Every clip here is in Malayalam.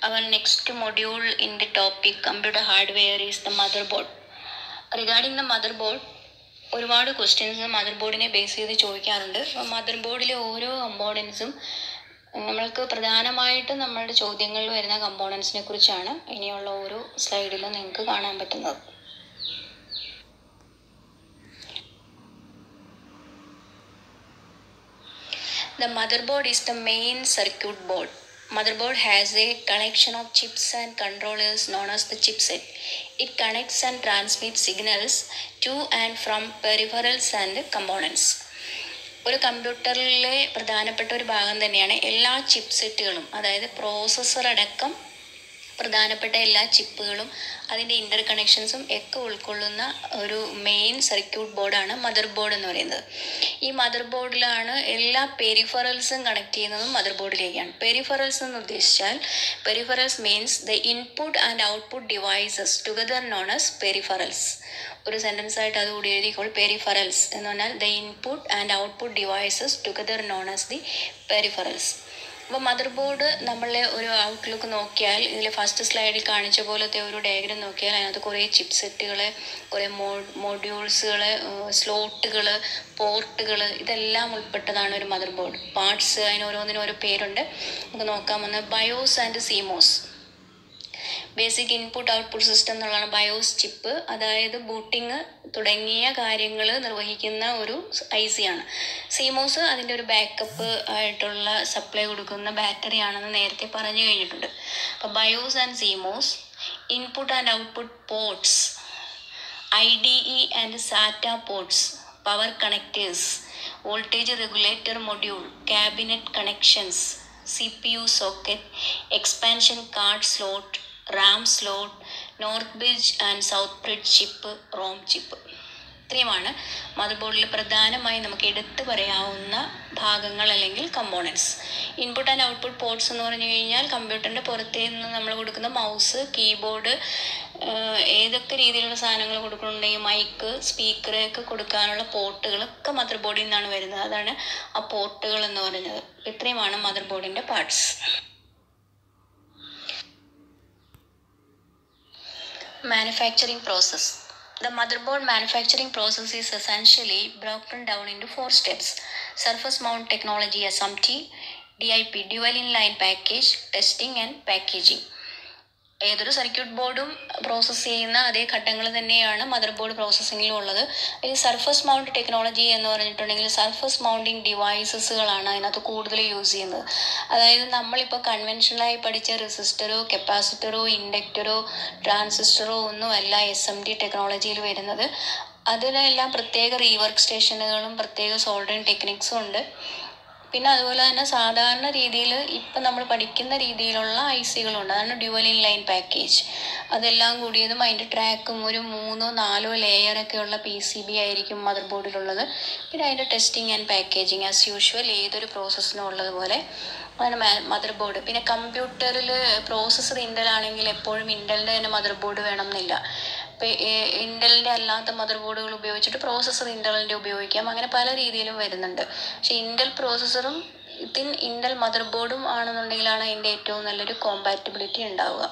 our next module in the topic computer hardware is the motherboard. Regarding the motherboard, ഒരുപാട് ക്വസ്റ്റ്യൻസ് മദർ ബോർഡിനെ ബേസ് ചെയ്ത് ചോദിക്കാറുണ്ട് അപ്പോൾ മദർ ബോർഡിലെ ഓരോ കമ്പോണൻസും നമ്മൾക്ക് പ്രധാനമായിട്ടും നമ്മളുടെ ചോദ്യങ്ങളിൽ വരുന്ന കമ്പോണൻസിനെ കുറിച്ചാണ് ഇനിയുള്ള ഓരോ സ്ലൈഡിലും നിങ്ങൾക്ക് കാണാൻ പറ്റുന്നത് The motherboard is the main circuit board. Motherboard has a collection of chips and controllers known as the chipset. It connects and transmits signals to and from peripherals and components. ഒരു കമ്പ്യൂട്ടറിലെ പ്രധാനപ്പെട്ട ഒരു ഭാഗം തന്നെയാണ് എല്ലാ ചിപ്സെറ്റുകളും അതായത് പ്രോസസ്സർ അടക്കം പ്രധാനപ്പെട്ട എല്ലാ ചിപ്പുകളും അതിൻ്റെ ഇൻ്റർ കണക്ഷൻസും ഒക്കെ ഉൾക്കൊള്ളുന്ന ഒരു മെയിൻ സർക്യൂട്ട് ബോർഡാണ് മദർ ബോർഡ് എന്ന് പറയുന്നത് ഈ മദർ ബോർഡിലാണ് എല്ലാ പെരിഫറൽസും കണക്ട് ചെയ്യുന്നതും മദർ ബോർഡിലേക്കാണ് പെരിഫറൽസ് എന്ന് ഉദ്ദേശിച്ചാൽ peripherals means the input and output devices together known as peripherals ഒരു സെൻറ്റൻസ് ആയിട്ട് അതുകൂടി എഴുതിക്കോൾ പെരിഫറൽസ് എന്ന് പറഞ്ഞാൽ the input and output devices together known as the peripherals അപ്പോൾ മദർ ബോർഡ് നമ്മളെ ഒരു ഔട്ട്ലുക്ക് നോക്കിയാൽ ഇതിൽ ഫസ്റ്റ് സ്ലൈഡിൽ കാണിച്ച പോലത്തെ ഒരു ഡയഗ്രം നോക്കിയാൽ അതിനകത്ത് കുറേ ചിപ്സെറ്റുകൾ കുറേ മോ മൊഡ്യൂൾസുകൾ സ്ലോട്ടുകൾ പോർട്ടുകൾ ഇതെല്ലാം ഉൾപ്പെട്ടതാണ് ഒരു മദർ ബോർഡ് പാർട്സ് അതിന് ഓരോന്നിനും ഓരോ പേരുണ്ട് നമുക്ക് നോക്കാൻ വന്ന BIOS and CMOS basic input output system എന്നുള്ളതാണ് ബയോസ് ചിപ്പ് അതായത് ബൂട്ടിങ് തുടങ്ങിയ കാര്യങ്ങൾ നിർവഹിക്കുന്ന ഒരു ഐ സി ആണ് സീമോസ് അതിൻ്റെ ഒരു ബാക്കപ്പ് ആയിട്ടുള്ള സപ്ലൈ കൊടുക്കുന്ന ബാറ്ററി ആണെന്ന് നേരത്തെ പറഞ്ഞു കഴിഞ്ഞിട്ടുണ്ട് അപ്പോൾ BIOS and CMOS input and output ports I D E and SATA ports power connectors voltage regulator module cabinet connections C P U socket expansion card slot RAM slot north bridge and south bridge chip ROM chip ഇത്രയുമാണ് മദർ ബോർഡിൽ പ്രധാനമായി നമുക്ക് എടുത്തു പറയാവുന്ന ഭാഗങ്ങൾ അല്ലെങ്കിൽ components input and output ports എന്ന് പറഞ്ഞു കഴിഞ്ഞാൽ കമ്പ്യൂട്ടറിൻ്റെ പുറത്തേ നിന്ന് നമ്മൾ കൊടുക്കുന്ന മൗസ് കീബോർഡ് ഏതൊക്കെ രീതിയിലുള്ള സാധനങ്ങൾ കൊടുക്കുന്നുണ്ടെങ്കിൽ മൈക്ക് സ്പീക്കർ ഒക്കെ കൊടുക്കാനുള്ള പോർട്ടുകളൊക്കെ മദർ ബോർഡിൽ നിന്നാണ് വരുന്നത് അതാണ് ആ പോർട്ടുകൾ എന്ന് പറയുന്നത് ഇത്രയുമാണ് മദർ ബോർഡിൻ്റെ parts Manufacturing process. The motherboard manufacturing process is essentially broken down into four steps. Surface mount technology SMT, DIP dual inline package, testing and packaging. ഏതൊരു സർക്യൂട്ട് ബോർഡും പ്രോസസ്സ് ചെയ്യുന്ന അതേ ഘട്ടങ്ങൾ തന്നെയാണ് മദർ ബോർഡ് പ്രോസസ്സിങ്ങിലും ഉള്ളത് ഈ സർഫസ് മൗണ്ട് ടെക്നോളജി എന്ന് പറഞ്ഞിട്ടുണ്ടെങ്കിൽ സർഫസ് മൗണ്ടിങ് ഡിവൈസസുകളാണ് അതിനകത്ത് കൂടുതൽ യൂസ് ചെയ്യുന്നത് അതായത് നമ്മളിപ്പോൾ കൺവെൻഷനലായി പഠിച്ച റെസിസ്റ്ററോ കപ്പാസിറ്ററോ ഇൻഡക്ടറോ ട്രാൻസിസ്റ്ററോ ഒന്നുമല്ല എസ് എം ഡി ടെക്നോളജിയിൽ വരുന്നത് അതിനെല്ലാം പ്രത്യേക റീവർക്ക് സ്റ്റേഷനുകളും പ്രത്യേക സോൾഡറിങ് ടെക്നിക്സും ഉണ്ട് പിന്നെ അതുപോലെ തന്നെ സാധാരണ രീതിയിൽ ഇപ്പം നമ്മൾ പഠിക്കുന്ന രീതിയിലുള്ള ഐ സികളുണ്ട് അതാണ് ഡ്യുവൽ ഇൻ ലൈൻ പാക്കേജ് അതെല്ലാം കൂടിയതും അതിൻ്റെ ട്രാക്കും ഒരു മൂന്നോ നാലോ ലെയറൊക്കെ ഉള്ള പി സി ബി ആയിരിക്കും മദർ ബോർഡിലുള്ളത് പിന്നെ അതിൻ്റെ testing and packaging as usual ഏതൊരു പ്രോസസ്സിനും ഉള്ളതുപോലെ അതാണ് മദർ ബോർഡ് പിന്നെ കമ്പ്യൂട്ടറിൽ പ്രോസസ്സർ ഇൻ്റൽ ആണെങ്കിൽ എപ്പോഴും ഇൻ്റലിൻ്റെ തന്നെ മദർ ബോർഡ് വേണം എന്നില്ല ഇപ്പോൾ ഇൻ്റലിൻ്റെ അല്ലാത്ത മദർ ബോർഡുകൾ ഉപയോഗിച്ചിട്ട് പ്രോസസ്സർ ഇൻ്റലിൻ്റെ ഉപയോഗിക്കാം അങ്ങനെ പല രീതിയിലും വരുന്നുണ്ട് പക്ഷേ ഇൻ്റൽ പ്രോസസ്സറും ഇതിൻ ഇൻ്റൽ മദർ ബോർഡും ആണെന്നുണ്ടെങ്കിലാണ് അതിൻ്റെ ഏറ്റവും നല്ലൊരു കോമ്പാറ്റബിലിറ്റി ഉണ്ടാവുക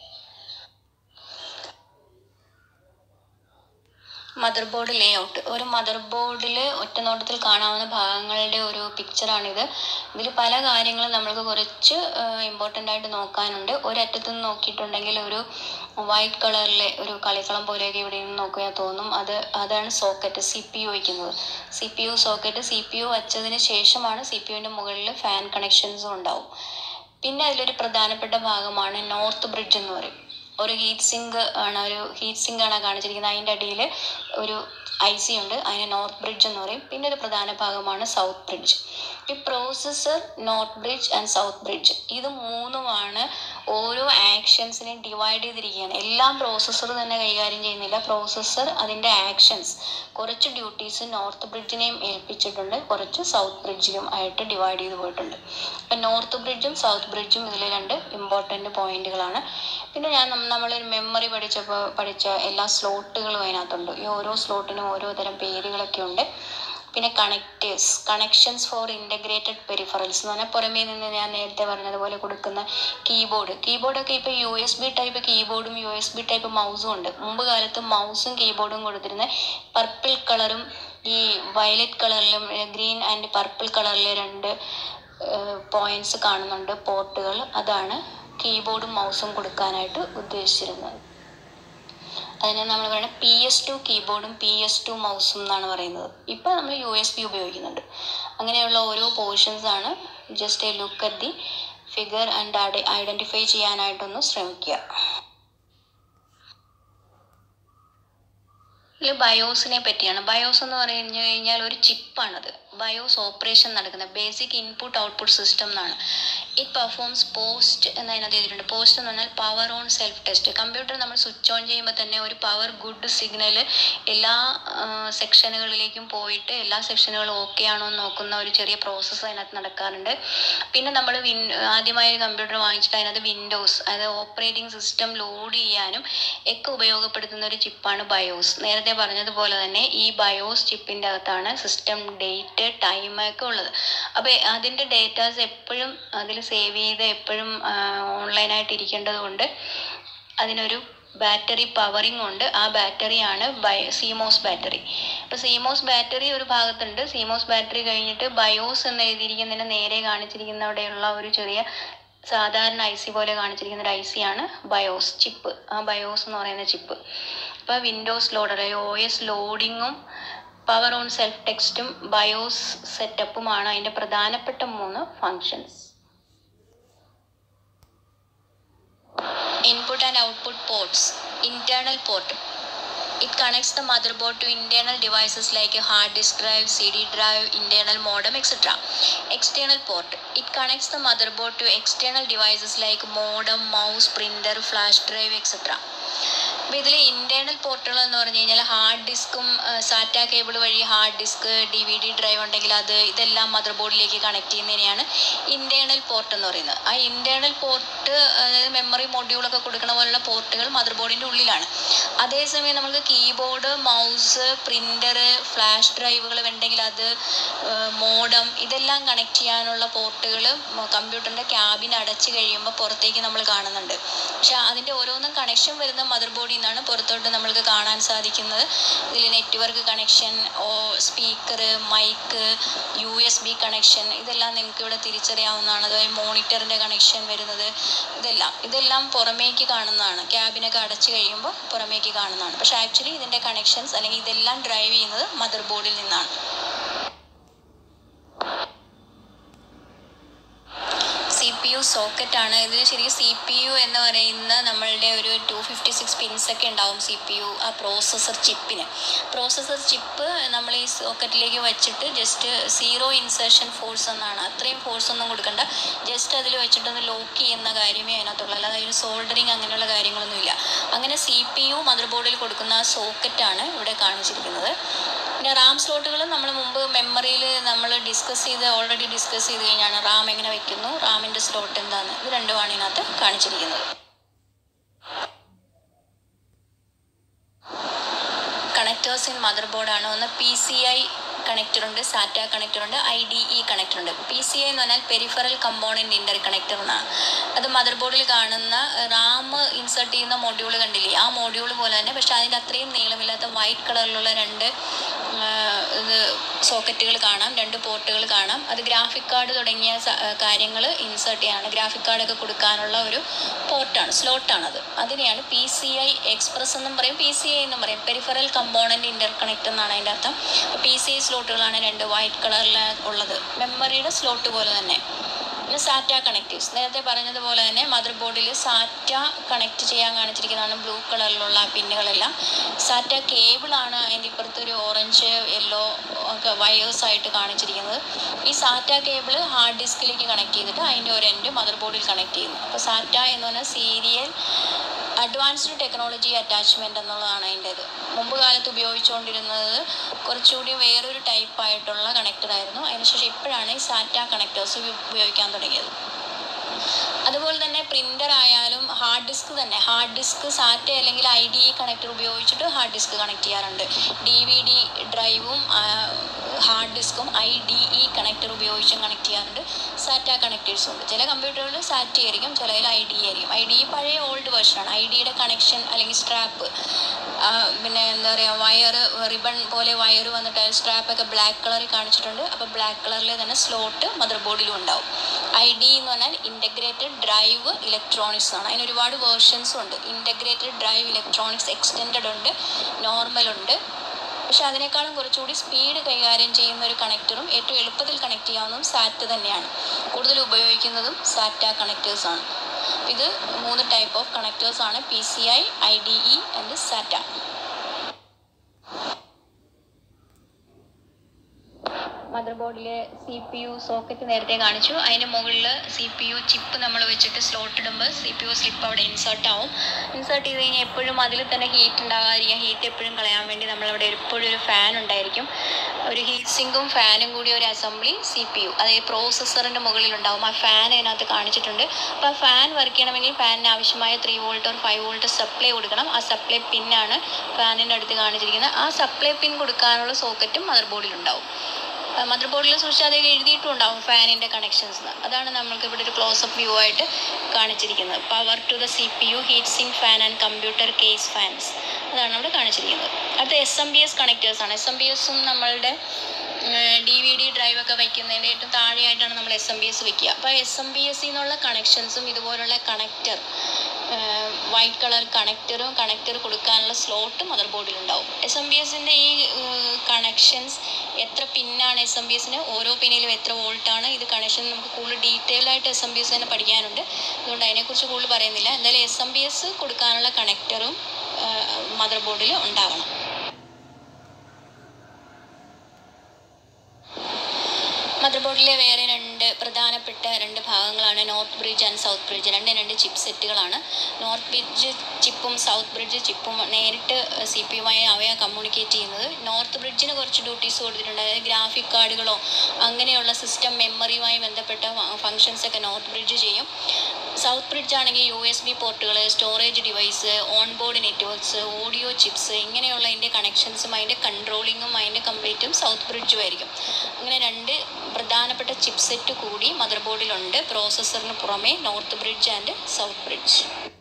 മദർ ബോർഡ് ലേ ഔട്ട് ഒരു മദർ ബോർഡിൽ ഒറ്റ നോട്ടത്തിൽ കാണാവുന്ന ഭാഗങ്ങളുടെ ഒരു പിക്ചറാണിത് ഇതിൽ പല കാര്യങ്ങളും നമ്മൾക്ക് കുറച്ച് ഇമ്പോർട്ടൻ്റ് ആയിട്ട് നോക്കാനുണ്ട് ഒരറ്റത്ത് നിന്ന് നോക്കിയിട്ടുണ്ടെങ്കിൽ ഒരു വൈറ്റ് കളറിലെ ഒരു കളിക്കളം പോലെയൊക്കെ ഇവിടെ നിന്ന് നോക്കിയാൽ തോന്നും അത് അതാണ് സോക്കറ്റ് സി പി യു വയ്ക്കുന്നത് C P U socket C P U വച്ചതിന് ശേഷമാണ് സി പി യുവിൻ്റെ മുകളിൽ ഫാൻ കണക്ഷൻസും ഉണ്ടാവും പിന്നെ അതിലൊരു പ്രധാനപ്പെട്ട ഭാഗമാണ് നോർത്ത് ബ്രിഡ്ജ് എന്ന് പറയും ഒരു ഹീറ്റ് സിങ്ക് ആണ് ഒരു ഹീറ്റ് സിങ്ക് ആണ് കാണിച്ചിരിക്കുന്നത് അതിൻ്റെ അടിയിൽ ഒരു ഐ സി ഉണ്ട് അതിന് നോർത്ത് ബ്രിഡ്ജ് എന്ന് പറയും പിന്നെ ഒരു പ്രധാന ഭാഗമാണ് സൗത്ത് ബ്രിഡ്ജ് ഈ processor north bridge and south bridge ഇത് മൂന്നുമാണ് ഓരോ ആക്ഷൻസിനെയും ഡിവൈഡ് ചെയ്തിരിക്കുകയാണ് എല്ലാം പ്രോസസ്സർ തന്നെ കൈകാര്യം ചെയ്യുന്നില്ല പ്രോസസ്സർ അതിൻ്റെ ആക്ഷൻസ് കുറച്ച് ഡ്യൂട്ടീസ് നോർത്ത് ബ്രിഡ്ജിനെയും ഏൽപ്പിച്ചിട്ടുണ്ട് കുറച്ച് സൗത്ത് ബ്രിഡ്ജിലും ആയിട്ട് ഡിവൈഡ് ചെയ്ത് പോയിട്ടുണ്ട് അപ്പം നോർത്ത് ബ്രിഡ്ജും സൗത്ത് ബ്രിഡ്ജും ഇതിൽ രണ്ട് ഇമ്പോർട്ടൻ്റ് പോയിന്റുകളാണ് പിന്നെ ഞാൻ നമ്മളൊരു മെമ്മറി പഠിച്ചപ്പോൾ പഠിച്ച എല്ലാ സ്ലോട്ടുകളും അതിനകത്തുണ്ട് ഈ ഓരോ സ്ലോട്ടിനും ഓരോ തരം പേരുകളൊക്കെ ഉണ്ട് പിന്നെ connectors connections for integrated peripherals എന്ന് പറഞ്ഞാൽ പുറമേ നിന്ന് ഞാൻ നേരത്തെ പറഞ്ഞതുപോലെ കൊടുക്കുന്ന കീബോർഡ് കീബോർഡൊക്കെ ഇപ്പോൾ യു എസ് ബി ടൈപ്പ് കീബോർഡും യു എസ് ബി ടൈപ്പ് മൗസും ഉണ്ട് മുമ്പ് കാലത്ത് മൗസും കീബോർഡും കൊടുത്തിരുന്ന പർപ്പിൾ കളറും ഈ വയലറ്റ് കളറിലും ഗ്രീൻ ആൻഡ് പർപ്പിൾ കളറിലെ രണ്ട് പോയിന്റ്സ് കാണുന്നുണ്ട് പോർട്ടുകൾ അതാണ് കീബോർഡും മൗസും കൊടുക്കാനായിട്ട് ഉദ്ദേശിച്ചിരുന്നത് അതിനെ നമ്മൾ പറയുന്നത് പി എസ് ടു കീബോർഡും പി എസ് ടു മൗസും എന്നാണ് പറയുന്നത് ഇപ്പോൾ നമ്മൾ യു എസ് ബി ഉപയോഗിക്കുന്നുണ്ട് അങ്ങനെയുള്ള ഓരോ പോർഷൻസ് ആണ് just a look at the figure and identify ചെയ്യാനായിട്ടൊന്ന് ശ്രമിക്കുക ഇതിൽ ബയോസിനെ പറ്റിയാണ് ബയോസ് എന്ന് പറഞ്ഞു കഴിഞ്ഞാൽ ഒരു ചിപ്പാണത് ബയോസ് ഓപ്പറേഷൻ നടക്കുന്നത് ബേസിക് ഇൻപുട്ട് ഔട്ട്പുട്ട് സിസ്റ്റം എന്നാണ് ഇറ്റ് പെർഫോംസ് പോസ്റ്റ് എന്നതിനകത്ത് എഴുതിയിട്ടുണ്ട് പോസ്റ്റ് എന്ന് പറഞ്ഞാൽ power on self test computer നമ്മൾ സ്വിച്ച് ഓൺ ചെയ്യുമ്പോൾ തന്നെ ഒരു പവർ ഗുഡ് സിഗ്നൽ എല്ലാ സെക്ഷനുകളിലേക്കും പോയിട്ട് എല്ലാ സെക്ഷനുകളും ഓക്കെ ആണോ എന്ന് നോക്കുന്ന ഒരു ചെറിയ പ്രോസസ്സ് അതിനകത്ത് നടക്കാറുണ്ട് പിന്നെ നമ്മൾ വിൻ ആദ്യമായി കമ്പ്യൂട്ടർ വാങ്ങിച്ചിട്ട് അതിനകത്ത് വിൻഡോസ് അതായത് ഓപ്പറേറ്റിംഗ് സിസ്റ്റം ലോഡ് ചെയ്യാനും ഒക്കെ ഉപയോഗപ്പെടുത്തുന്ന ഒരു ചിപ്പാണ് ബയോസ് നേരത്തെ പറഞ്ഞതുപോലെ തന്നെ ഈ ബയോസ് ചിപ്പിൻ്റെ അകത്താണ് സിസ്റ്റം ഡേറ്റ് ടൈം ഒക്കെ ഉള്ളത് അപ്പോൾ അതിൻ്റെ ഡേറ്റാസ് എപ്പോഴും അതിൽ സേവ് ചെയ്ത് എപ്പോഴും ഓൺലൈനായിട്ട് ഇരിക്കേണ്ടത് കൊണ്ട് അതിനൊരു ബാറ്ററി പവറിംഗ് ഉണ്ട് ആ ബാറ്ററിയാണ് ബയ സീമോസ് ബാറ്ററി അപ്പോൾ സീമോസ് ബാറ്ററി ഒരു ഭാഗത്തുണ്ട് സീമോസ് ബാറ്ററി കഴിഞ്ഞിട്ട് ബയോസ് എന്ന് എഴുതിയിരിക്കുന്നതിന് നേരെ കാണിച്ചിരിക്കുന്നവിടെയുള്ള ഒരു ചെറിയ സാധാരണ ഐ സി പോലെ കാണിച്ചിരിക്കുന്ന ഒരു ഐ സി ആണ് ബയോസ് ചിപ്പ് ആ ബയോസ് എന്ന് പറയുന്ന ചിപ്പ് അപ്പോൾ വിൻഡോസ് ലോഡർ ഒ എസ് ലോഡിങ്ങും പവർ ഓൺ സെൽഫ് ടെക്സ്റ്റും ബയോസ് സെറ്റപ്പുമാണ് അതിൻ്റെ പ്രധാനപ്പെട്ട മൂന്ന് functions Input and output ports. Internal port. It connects the motherboard to internal devices like a hard disk drive, CD drive, internal modem, etc. External port. It connects the motherboard to external devices like modem, mouse, printer, flash drive, etc. അപ്പോൾ ഇതിൽ ഇൻറ്റേർണൽ പോർട്ടുകൾ എന്ന് പറഞ്ഞു കഴിഞ്ഞാൽ ഹാർഡ് ഡിസ്കും സാറ്റ കേബിൾ വഴി hard disk D V D drive ഉണ്ടെങ്കിൽ അത് ഇതെല്ലാം മദർ ബോർഡിലേക്ക് കണക്ട് ചെയ്യുന്നതിനെയാണ് ഇൻറ്റേർണൽ പോർട്ട് എന്ന് പറയുന്നത് ആ ഇൻറ്റേർണൽ പോർട്ട് അതായത് മെമ്മറി മൊഡ്യൂളൊക്കെ കൊടുക്കുന്ന പോലുള്ള പോർട്ടുകൾ മദർ ബോർഡിൻ്റെ ഉള്ളിലാണ് അതേസമയം നമുക്ക് കീബോർഡ് മൗസ് പ്രിൻ്റർ ഫ്ലാഷ് ഡ്രൈവുകൾ ഉണ്ടെങ്കിൽ അത് മോഡം ഇതെല്ലാം കണക്ട് ചെയ്യാനുള്ള പോർട്ടുകൾ കമ്പ്യൂട്ടറിൻ്റെ ക്യാബിൻ അടച്ചു കഴിയുമ്പോൾ പുറത്തേക്ക് നമ്മൾ കാണുന്നുണ്ട് പക്ഷെ അതിൻ്റെ ഓരോന്നും കണക്ഷൻ വരുന്ന മദർ ബോർഡിൽ നിന്നാണ് പുറത്തോട്ട് നമ്മൾക്ക് കാണാൻ സാധിക്കുന്നത് ഇതിൽ നെറ്റ്വർക്ക് കണക്ഷൻ ഓ speaker mic U S B connection ഇതെല്ലാം നിങ്ങൾക്ക് ഇവിടെ തിരിച്ചറിയാവുന്നതാണ് അതുപോലെ മോണിറ്ററിൻ്റെ കണക്ഷൻ വരുന്നത് ഇതെല്ലാം ഇതെല്ലാം പുറമേക്ക് കാണുന്നതാണ് ക്യാബിനൊക്കെ അടച്ചു കഴിയുമ്പോൾ പുറമേക്ക് കാണുന്നതാണ് പക്ഷേ ആക്ച്വലി ഇതിൻ്റെ കണക്ഷൻസ് അല്ലെങ്കിൽ ഇതെല്ലാം ഡ്രൈവ് ചെയ്യുന്നത് മദർ ബോർഡിൽ നിന്നാണ് സി പി യു സോക്കറ്റ് ആണ് ഇതിൽ ശരിക്കും സി പി യു എന്ന് പറയുന്ന നമ്മളുടെ ഒരു ടു ഫിഫ്റ്റി സിക്സ് പിൻസ് ഒക്കെ ഉണ്ടാവും സി പി യു ആ പ്രോസസ്സർ ചിപ്പിന് പ്രോസസ്സർ ചിപ്പ് നമ്മൾ ഈ സോക്കറ്റിലേക്ക് വെച്ചിട്ട് ജസ്റ്റ് സീറോ ഇൻസേർഷൻ ഫോഴ്സ് എന്നാണ് അത്രയും ഫോഴ്സ് ഒന്നും കൊടുക്കണ്ട ജസ്റ്റ് അതിൽ വെച്ചിട്ടൊന്ന് ലോക്ക് ചെയ്യുന്ന കാര്യമേ അതിനകത്തുള്ളൂ അല്ലാതെ അതിന് സോൾഡറിങ് അങ്ങനെയുള്ള കാര്യങ്ങളൊന്നുമില്ല അങ്ങനെ സി പി യു മദർ ബോർഡിൽ കൊടുക്കുന്ന ആ സോക്കറ്റാണ് ഇവിടെ കാണിച്ചിരിക്കുന്നത് പിന്നെ റാം സ്ലോട്ടുകൾ നമ്മൾ മുമ്പ് മെമ്മറിയിൽ നമ്മൾ ഡിസ്കസ് ചെയ്ത് ഓൾറെഡി ഡിസ്കസ് ചെയ്ത് കഴിഞ്ഞാണ് റാം എങ്ങനെ വെക്കുന്നു റാമിൻ്റെ സ്ലോട്ട് എന്താന്ന് ഇത് രണ്ടുമാണ് ഇതിനകത്ത് കാണിച്ചിരിക്കുന്നത് കണക്റ്റേഴ്സ് ഇൻ മദർ ബോർഡാണ് ഒന്ന് പി സി ഐ കണക്ടർ ഉണ്ട് സാറ്റ കണക്ടർ ഉണ്ട് ഐ ഡി ഇ കണക്ടർ ഉണ്ട് പി സി ഐ എന്ന് പറഞ്ഞാൽ പെരിഫറൽ കമ്പോണൻറ്റ് ഇൻ്റർ കണക്ടർ എന്നാണ് അത് മദർ ബോർഡിൽ കാണുന്ന റാം ഇൻസേർട്ട് ചെയ്യുന്ന മൊഡ്യൂൾ കണ്ടില്ലേ ആ മൊഡ്യൂൾ പോലെ തന്നെ പക്ഷേ അതിൻ്റെ അത്രയും നീളമില്ലാത്ത വൈറ്റ് കളറിലുള്ള രണ്ട് ആ, ഇത് സോക്കറ്റുകൾ കാണാം രണ്ട് പോർട്ടുകൾ കാണാം അത് ഗ്രാഫിക് കാർഡ് തുടങ്ങിയ കാര്യങ്ങൾ ഇൻസേർട്ട് ചെയ്യാണ് ഗ്രാഫിക് കാർഡൊക്കെ കൊടുക്കാനുള്ള ഒരു പോർട്ടാണ് സ്ലോട്ടാണത് അതിനെയാണ് പി സി ഐ എക്സ്പ്രസ് എന്നും പറയും പി സി ഐ എന്നും പറയും പെരിഫറൽ കമ്പോണൻറ്റ് ഇൻ്റർ കണക്ട് എന്നാണ് അതിൻ്റെ അർത്ഥം പി സി ഐ സ്ലോട്ടുകളാണ് രണ്ട് വൈറ്റ് കളറിൽ ഉള്ളത് മെമ്മറിയുടെ സ്ലോട്ട് പോലെ തന്നെ പിന്നെ സാറ്റ കണക്റ്റീവ്സ് നേരത്തെ പറഞ്ഞതുപോലെ തന്നെ മദർ ബോർഡിൽ സാറ്റ കണക്ട് ചെയ്യാൻ കാണിച്ചിരിക്കുന്നതാണ് ബ്ലൂ കളറിലുള്ള പിന്നുകളെല്ലാം സാറ്റ കേബിളാണ് അതിൻ്റെ ഇപ്പുറത്ത് ഒരു ഓറഞ്ച് യെല്ലോ ഒക്കെ വയേഴ്സ് ആയിട്ട് കാണിച്ചിരിക്കുന്നത് ഈ സാറ്റ കേബിൾ ഹാർഡ് ഡിസ്കിലേക്ക് കണക്ട് ചെയ്തിട്ട് അതിൻ്റെ ഒരു എൻഡ് മദർ ബോർഡിൽ കണക്ട് ചെയ്യുന്നു അപ്പോൾ സാറ്റ എന്ന് പറഞ്ഞാൽ സീരിയൽ അഡ്വാൻസ്ഡ് ടെക്നോളജി അറ്റാച്ച്മെൻറ്റ് എന്നുള്ളതാണ് അതിൻ്റേത് മുമ്പ് കാലത്ത് ഉപയോഗിച്ചുകൊണ്ടിരുന്നത് കുറച്ചുകൂടി വേറൊരു ടൈപ്പ് ആയിട്ടുള്ള കണക്ടർ ആയിരുന്നു അതിനുശേഷം ഇപ്പോഴാണ് ഈ സാറ്റ കണക്ടേഴ്സ് ഉപയോഗിക്കാൻ തുടങ്ങിയത് അതുപോലെ തന്നെ പ്രിൻ്റർ ആയാലും ഹാർഡ് ഡിസ്ക് തന്നെ ഹാർഡ് ഡിസ്ക് സാറ്റ അല്ലെങ്കിൽ ഐ ഡി കണക്ടർ ഉപയോഗിച്ചിട്ട് ഹാർഡ് ഡിസ്ക് കണക്ട് ചെയ്യാറുണ്ട് ഡി വി ഡി ഡ്രൈവും ഹാർഡ് ഡിസ്കും ഐ ഡി ഇ കണക്ടർ ഉപയോഗിച്ചും കണക്ട് ചെയ്യാറുണ്ട് സാറ്റ കണക്ടേഴ്സും ഉണ്ട് ചില കമ്പ്യൂട്ടറുകളിൽ സാറ്റ ആയിരിക്കും ചിലതിൽ ഐ ഡി ആയിരിക്കും ഐ ഡി പഴയ ഓൾഡ് വേർഷനാണ് ഐ ഡിയുടെ കണക്ഷൻ അല്ലെങ്കിൽ സ്ട്രാപ്പ് പിന്നെ എന്താ പറയുക വയർ റിബൺ പോലെ വയർ വന്നിട്ട് സ്ട്രാപ്പൊക്കെ ബ്ലാക്ക് കളറിൽ കാണിച്ചിട്ടുണ്ട് അപ്പോൾ ബ്ലാക്ക് കളറിൽ തന്നെ സ്ലോട്ട് മദർ ബോർഡിലും ഉണ്ടാവും ഐ ഡി എന്ന് പറഞ്ഞാൽ ഇൻ്റഗ്രേറ്റഡ് ഡ്രൈവ് ഇലക്ട്രോണിക്സ് ആണ് അതിന് ഒരുപാട് വേർഷൻസും ഉണ്ട് ഇൻ്റഗ്രേറ്റഡ് ഡ്രൈവ് ഇലക്ട്രോണിക്സ് എക്സ്റ്റെൻഡഡ് ഉണ്ട് നോർമൽ ഉണ്ട് പക്ഷെ അതിനേക്കാളും കുറച്ചുകൂടി സ്പീഡ് കൈകാര്യം ചെയ്യുന്ന ഒരു കണക്ടറും ഏറ്റവും എളുപ്പത്തിൽ കണക്ട് ചെയ്യാവുന്നതും സാറ്റ് തന്നെയാണ് കൂടുതൽ ഉപയോഗിക്കുന്നതും സാറ്റ കണക്ടേഴ്സ് ആണ് ഇത് മൂന്ന് ടൈപ്പ് ഓഫ് കണക്ടേഴ്സ് ആണ് P C I I D E and SATA mother ബോർഡിലെ സി പി യു സോക്കറ്റ് നേരത്തെ കാണിച്ചു അതിന് മുകളിൽ സി പി യു ചിപ്പ് നമ്മൾ വെച്ചിട്ട് സ്ലോട്ട് ഇടുമ്പോൾ സി പി യു സ്ലിപ്പ് അവിടെ ഇൻസേർട്ട് ആവും ഇൻസേർട്ട് ചെയ്ത് കഴിഞ്ഞാൽ എപ്പോഴും അതിൽ തന്നെ ഹീറ്റ് ഉണ്ടാകാതിരിക്കാൻ ഹീറ്റ് എപ്പോഴും കളയാൻ വേണ്ടി നമ്മളവിടെ എപ്പോഴും ഒരു ഫാൻ ഉണ്ടായിരിക്കും ഒരു ഹീറ്റ് സിങ്കും ഫാനും കൂടി ഒരു അസംബ്ലി സി പി യു അതായത് പ്രോസസ്സറിൻ്റെ മുകളിൽ ഉണ്ടാവും ആ ഫാൻ അതിനകത്ത് കാണിച്ചിട്ടുണ്ട് അപ്പോൾ ആ ഫാൻ വർക്ക് ചെയ്യണമെങ്കിൽ ഫാനിന് ആവശ്യമായ three volt or five volt supply കൊടുക്കണം ആ സപ്ലൈ പിന്നാണ് ഫാനിൻ്റെ അടുത്ത് കാണിച്ചിരിക്കുന്നത് ആ സപ്ലൈ പിൻ കൊടുക്കാനുള്ള സോക്കറ്റും മദർ ബോർഡിൽ ഉണ്ടാവും മദർ ബോർഡിൽ സൂക്ഷിച്ച് അതിൽ എഴുതിയിട്ടും ഉണ്ടാവും ഫാനിൻ്റെ കണക്ഷൻസ് അതാണ് നമ്മൾക്ക് ഇവിടെ ഒരു ക്ലോസപ്പ് വ്യൂ ആയിട്ട് കാണിച്ചിരിക്കുന്നത് power to the C P U heat sink fan and computer case fans അതാണ് അവിടെ കാണിച്ചിരിക്കുന്നത് അടുത്ത S M B S connectors ആണ് എസ് എം ബി എസും നമ്മളുടെ ഡി വി ഡി ഡ്രൈവ് ഒക്കെ വയ്ക്കുന്നതിൻ്റെ ഏറ്റവും താഴെയായിട്ടാണ് നമ്മൾ എസ് എം ബി എസ് വെക്കുക അപ്പോൾ എസ് എം ബി എസ് എന്നുള്ള കണക്ഷൻസും ഇതുപോലുള്ള കണക്ടർ വൈറ്റ് കളർ കണക്ടറും കണക്ടർ കൊടുക്കാനുള്ള സ്ലോട്ടും മദർ ബോർഡിൽ ഉണ്ടാവും എസ് എം ബി എസിൻ്റെ ഈ കണക്ഷൻസ് എത്ര പിന്നാണ് എസ് എം ബി എസിന് ഓരോ പിന്നിലും എത്ര വോൾട്ടാണ് ഇത് കണക്ഷൻ നമുക്ക് കൂടുതൽ ഡീറ്റെയിൽ ആയിട്ട് എസ് എം ബി എസ് തന്നെ പഠിക്കാനുണ്ട് അതുകൊണ്ട് അതിനെക്കുറിച്ച് കൂടുതൽ പറയുന്നില്ല എന്തായാലും എസ് എം ബി എസ് കൊടുക്കാനുള്ള കണക്ടറും മദർ ബോർഡിൽ ഉണ്ടാവണം മദർ ബോർഡിലെ വേറെ രണ്ട് പ്രധാനപ്പെട്ട രണ്ട് ഭാഗങ്ങളാണ് north bridge and south bridge രണ്ട് രണ്ട് ചിപ്പ് സെറ്റുകളാണ് നോർത്ത് ബ്രിഡ്ജ് ചിപ്പും സൗത്ത് ബ്രിഡ്ജ് ചിപ്പും നേരിട്ട് സി പി യുമായി അവയെ കമ്മ്യൂണിക്കേറ്റ് ചെയ്യുന്നത് നോർത്ത് ബ്രിഡ്ജിന് കുറച്ച് ഡ്യൂട്ടീസ് കൊടുത്തിട്ടുണ്ട് അതായത് ഗ്രാഫിക് കാർഡുകളോ അങ്ങനെയുള്ള സിസ്റ്റം മെമ്മറിയുമായി ബന്ധപ്പെട്ട ഫങ്ഷൻസ് ഒക്കെ നോർത്ത് ബ്രിഡ്ജ് ചെയ്യും സൗത്ത് ബ്രിഡ്ജ് ആണെങ്കിൽ യു എസ് ബി പോർട്ടുകൾ storage device on board networks audio chips ഇങ്ങനെയുള്ള അതിൻ്റെ കണക്ഷൻസും അതിൻ്റെ കൺട്രോളിങ്ങും അതിൻ്റെ കംപ്ലീറ്റും സൗത്ത് ബ്രിഡ്ജും ആയിരിക്കും അങ്ങനെ രണ്ട് പ്രധാനപ്പെട്ട ചിപ്പ് സെറ്റ് കൂടി മദർ ബോർഡിലുണ്ട് പ്രോസസ്സറിന് പുറമെ north bridge and south bridge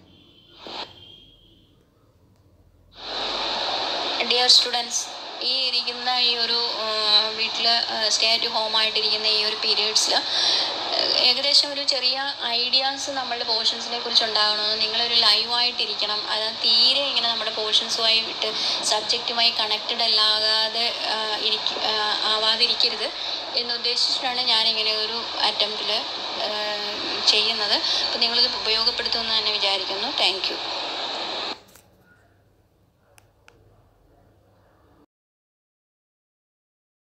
dear students ഈ ഇരിക്കുന്ന ഈ ഒരു വീട്ടിൽ സ്റ്റേ അറ്റ് ഹോം ആയിട്ടിരിക്കുന്ന ഈ ഒരു പീരീഡ്സിൽ ഏകദേശം ഒരു ചെറിയ ഐഡിയാസ് നമ്മളുടെ പോർഷൻസിനെ കുറിച്ച് ഉണ്ടാകണമെന്ന് നിങ്ങളൊരു ലൈവായിട്ടിരിക്കണം അത് തീരെ ഇങ്ങനെ നമ്മുടെ പോർഷൻസുമായി വിട്ട് സബ്ജക്റ്റുമായി കണക്റ്റഡ് അല്ലാതെ ഇരിക്ക ആവാതിരിക്കരുത് എന്നുദ്ദേശിച്ചിട്ടാണ് ഞാനിങ്ങനെ ഒരു അറ്റംപ്റ്റിൽ ചെയ്യുന്നത് അപ്പോൾ നിങ്ങളിത് ഉപയോഗപ്പെടുത്തുമെന്ന് തന്നെ വിചാരിക്കുന്നു താങ്ക് യു